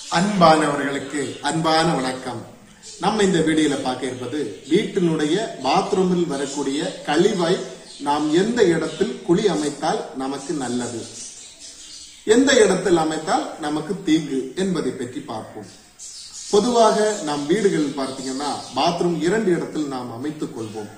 அன்பானவர்களுக்கு அன்பான வணக்கம் நம்ம இந்த வீடியோல பார்க்க இருப்பது வீட்டினுடைய பாத்ரூமில் வரக்கூடிய கழிவை நாம் எந்த இடத்தில் குழி அமைத்தால் நமக்கு நல்லது எந்த இடத்தில் அமைத்தால் நமக்கு தீங்கு என்பதை பற்றி பார்ப்போம் பொதுவாக நாம் வீடுகளில் பார்த்தீங்கன்னா பாத்ரூம் இரண்டு இடத்தில் நாம் அமைத்துக் கொள்வோம்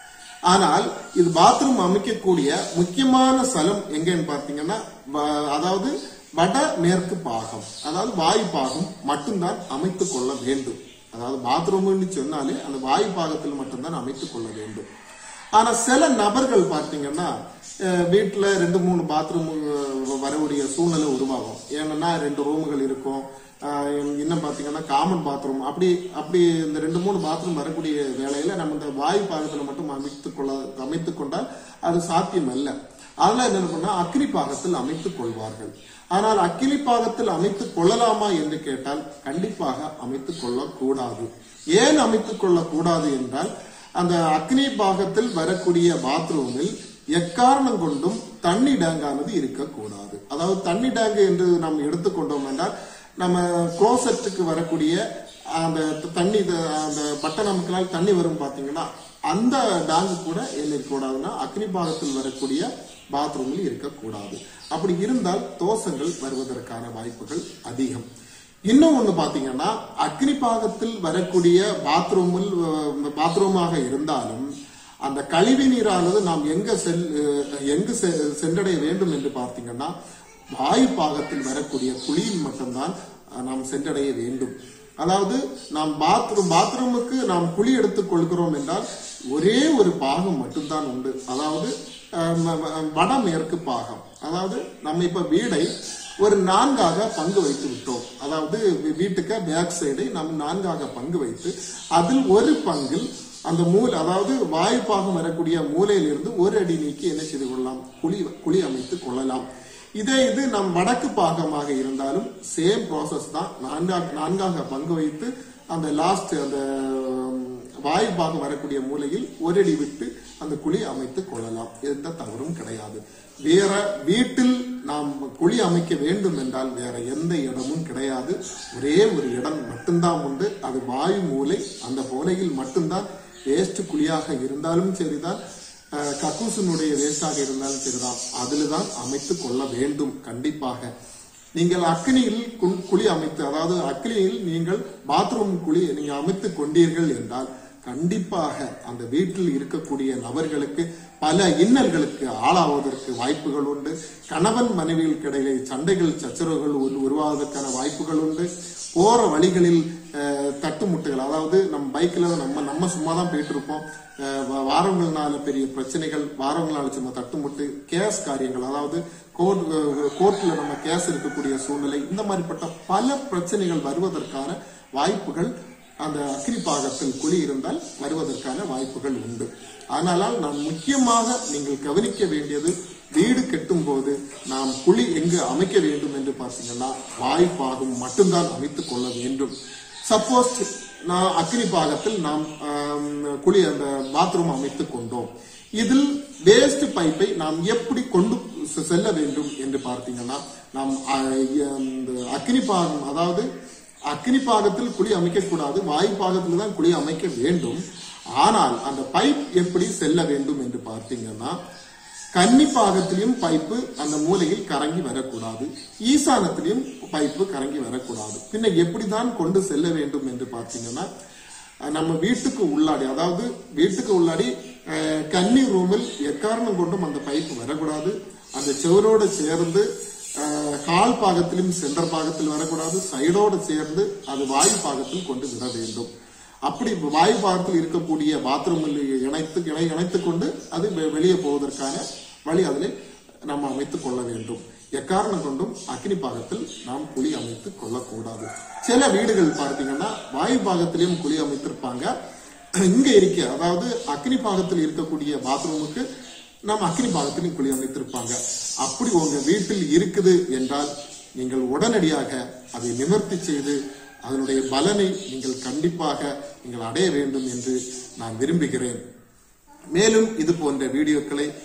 ஆனால் இது பாத்ரூம் அமைக்கக்கூடிய முக்கியமான ஸ்தலம் எங்கன்னு பார்த்தீங்கன்னா வ- அதாவது வட மேற்கு பாகம் அதாவது வாயு பாகம் மட்டும்தான் அமைத்துக் கொள்ள வேண்டும் அதாவது பாத்ரூம்னு சொன்னாலே அந்த வாயு பாகத்தில் மட்டும்தான் அமைத்துக் கொள்ள வேண்டும் ஆனா சில நபர்கள் பார்த்தீங்கன்னா அஹ், வீட்டுல ரெண்டு மூணு பாத்ரூம் வரக்கூடிய சூழ்நிலை உருவாகும் ஏன்னா ரெண்டு ரூமுகள் இருக்கும் ஆஹ், இன்னும் பாத்தீங்கன்னா காமன் பாத்ரூம் அப்படி அப்படி இந்த ரெண்டு மூணு பாத்ரூம் வரக்கூடிய வேலையில நம்ம இந்த வாயு பாகத்துல மட்டும் அமைத்துக் கொள்ள அமைத்துக் கொண்டால் அது சாத்தியம் அல்ல அதெல்லாம் என்ன பண்ணா அக்னி பாகத்தில் அமைத்துக் கொள்வார்கள் ஆனால் அக்கினி பாகத்தில் அமைத்துக் கொள்ளலாமா என்று கேட்டால் கண்டிப்பாக அமைத்துக் கொள்ளக்கூடாது ஏன் அமைத்துக் கொள்ளக்கூடாது என்றால் அந்த அக்னி பாகத்தில் வரக்கூடிய பாத்ரூமில் எக்காரணம் கொண்டும் தண்ணி டேங்கானது இருக்கக்கூடாது அதாவது தண்ணி டேங்கு என்று நாம் எடுத்துக்கொண்டோம் என்றால் நம்ம குளோசெட்டுக்கு வரக்கூடிய அந்த தண்ணி இது- அந்த பட்டன் அமுக்கலால் தண்ணி வரும் பாத்தீங்கன்னா அந்த டேங்கு கூட என்ன இருக்கக்கூடாதுன்னா அக்னி பாகத்தில் வரக்கூடிய பாத்ரூமில் இருக்கக்கூடாது அப்படி இருந்தால் தோஷங்கள் வருவதற்கான வாய்ப்புகள் அதிகம் இன்னும் ஒண்ணு பாத்தீங்கன்னா அக்னி பாகத்தில் வரக்கூடிய பாத்ரூமில் அஹ், பாத்ரூமாக இருந்தாலும் அந்த கழிவு நீரானது நாம் எங்க செல் அஹ், எங்கு செ- சென்றடைய வேண்டும் என்று பார்த்தீங்கன்னா வாயு பாகத்தில் வரக்கூடிய குழியில் மட்டும்தான் அஹ், நாம் சென்றடைய வேண்டும் அதாவது நாம் பாத்ரூம் பாத்ரூமுக்கு நாம் குழி எடுத்துக் கொள்கிறோம் என்றால் ஒரே ஒரு பாகம் மட்டும்தான் உண்டு அதாவது அஹ், ம- ம- வடமேற்கு பாகம் அதாவது நம்ம இப்ப வீடை ஒரு நான்காக பங்கு வைத்து விட்டோம் அதாவது வீ- வீட்டுக்கு பேக் சைடை நாம் நான்காக பங்கு வைத்து அதில் ஒரு பங்கில் அந்த மூல அதாவது வாயு பாகம் வரக்கூடிய மூலையிலிருந்து ஒரு அடி நீக்கி என்ன செய்து கொள்ளலாம் குழி குழி அமைத்து கொள்ளலாம் இதே இது நம் வடக்கு பாகமாக இருந்தாலும் சேம் ப்ராசஸ் தான் நான்காக நான்காக பங்கு வைத்து அந்த லாஸ்ட் அந்த உம், வாயு பாகம் வரக்கூடிய மூலையில் ஒரு அடி விட்டு அந்த குழி அமைத்துக் கொள்ளலாம் எந்த தவறும் கிடையாது வேற வீட்டில் நாம் குழி அமைக்க வேண்டும் என்றால் வேற எந்த இடமும் கிடையாது ஒரே ஒரு இடம் மட்டும்தான் உண்டு அது வாயு மூலை அந்த மூலையில் மட்டும்தான் வேஸ்ட் குழியாக இருந்தாலும் சரிதான் அஹ், கக்கூசனுடைய வேஸ்டாக இருந்தாலும் சரிதான் அதில் தான் அமைத்துக் கொள்ள வேண்டும் கண்டிப்பாக நீங்கள் அக்னியில் கு- குழி அமைத்து அதாவது அக்னியில் நீங்கள் பாத்ரூம் குழி நீங்க அமைத்துக் கொண்டீர்கள் என்றால் கண்டிப்பாக அந்த வீட்டில் இருக்கக்கூடிய நபர்களுக்கு பல இன்னல்களுக்கு ஆளாவதற்கு வாய்ப்புகள் உண்டு கணவன் மனைவிகளுக்கு இடையிலே சண்டைகள் சச்சரவுகள் உரு- உருவாவதற்கான வாய்ப்புகள் உண்டு போற வழிகளில் அஹ், தட்டுமுட்டுகள் அதாவது நம்ம பைக்ல நம்ம நம்ம சும்மா தான் போயிட்டு இருப்போம் அஹ், வா- வாரங்கள்னால பெரிய பிரச்சனைகள் வாரங்களால சும்மா தட்டுமுட்டு கேஸ் காரியங்கள் அதாவது கோர்ட் கோர்ட்ல நம்ம கேஸ் இருக்கக்கூடிய சூழ்நிலை இந்த மாதிரிப்பட்ட பல பிரச்சனைகள் வருவதற்கான வாய்ப்புகள் அந்த அக்னி பாகத்தில் குழி இருந்தால் வருவதற்கான வாய்ப்புகள் உண்டு ஆனாலால் நாம் முக்கியமாக நீங்கள் கவனிக்க வேண்டியது வீடு கட்டும் போது நாம் குழி எங்கு அமைக்க வேண்டும் என்று பார்த்தீங்கன்னா வாயு பாகம் மட்டும்தான் அமைத்துக் கொள்ள வேண்டும் சப்போஸ் நான் அக்னி பாகத்தில் நாம் ஆம், குழி அந்த பாத்ரூம் அமைத்துக் கொண்டோம் இதில் வேஸ்ட் பைப்பை நாம் எப்படி கொண்டு செ- செல்ல வேண்டும் என்று பார்த்தீங்கன்னா நாம் அ, இந்த அக்னி பாகம் அதாவது அக்னி பாகத்தில் குழி அமைக்க கூடாது வாயு பாகத்தில் தான் குழி அமைக்க வேண்டும் ஆனால் அந்த பைப் எப்படி செல்ல வேண்டும் என்று பார்த்தீங்கன்னா கன்னி பாகத்திலையும் பைப்பு அந்த மூலையில் கறங்கி வரக்கூடாது ஈசானத்திலையும் பைப்பு கறங்கி வரக்கூடாது பின்ன எப்படிதான் கொண்டு செல்ல வேண்டும் என்று பார்த்தீங்கன்னா அஹ், நம்ம வீட்டுக்கு உள்ளாடி அதாவது வீட்டுக்கு உள்ளாடி அஹ், கன்னி ரூமில் எக்காரணம் கொண்டும் அந்த பைப்பு வரக்கூடாது அந்த செவரோடு சேர்ந்து அஹ், கால் பாகத்திலும் சென்டர் பாகத்தில் வரக்கூடாது சைடோடு சேர்ந்து அது வாயு பாகத்தில் கொண்டு விட வேண்டும் அப்படி வாயு பாகத்தில் இருக்கக்கூடிய பாத்ரூமில் இணைத்து இணை இணைத்துக் கொண்டு அது வெ- வெளியே போவதற்கான வழி அதில் நாம் அமைத்துக் கொள்ள வேண்டும் எக்காரணம் கொண்டும் அக்னி பாகத்தில் நாம் குழி அமைத்துக் கொள்ளக்கூடாது சில வீடுகள் பார்த்தீங்கன்னா வாயு பாகத்திலையும் குழி அமைத்திருப்பாங்க இங்க இருக்க அதாவது அக்னி பாகத்தில் இருக்கக்கூடிய பாத்ரூமுக்கு நாம் அக்னி பாகத்திலும் குழி அமைத்திருப்பாங்க அப்படி உங்க வீட்டில் இருக்குது என்றால் நீங்கள் உடனடியாக அதை நிவர்த்தி செய்து அதனுடைய பலனை நீங்கள் கண்டிப்பாக நீங்கள் அடைய வேண்டும் என்று நான் விரும்புகிறேன் மேலும் இது போன்ற வீடியோக்களை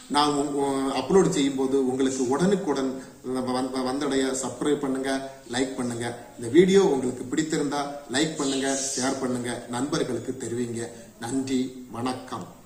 நான் அப்லோட் செய்யும் போது உங்களுக்கு உடனுக்குடன் வந்து- வந்தடைய சப்ஸ்கிரைப் பண்ணுங்க லைக் பண்ணுங்க இந்த வீடியோ உங்களுக்கு பிடித்திருந்தா லைக் பண்ணுங்க ஷேர் பண்ணுங்க நண்பர்களுக்கு தெரிவிங்க நன்றி வணக்கம்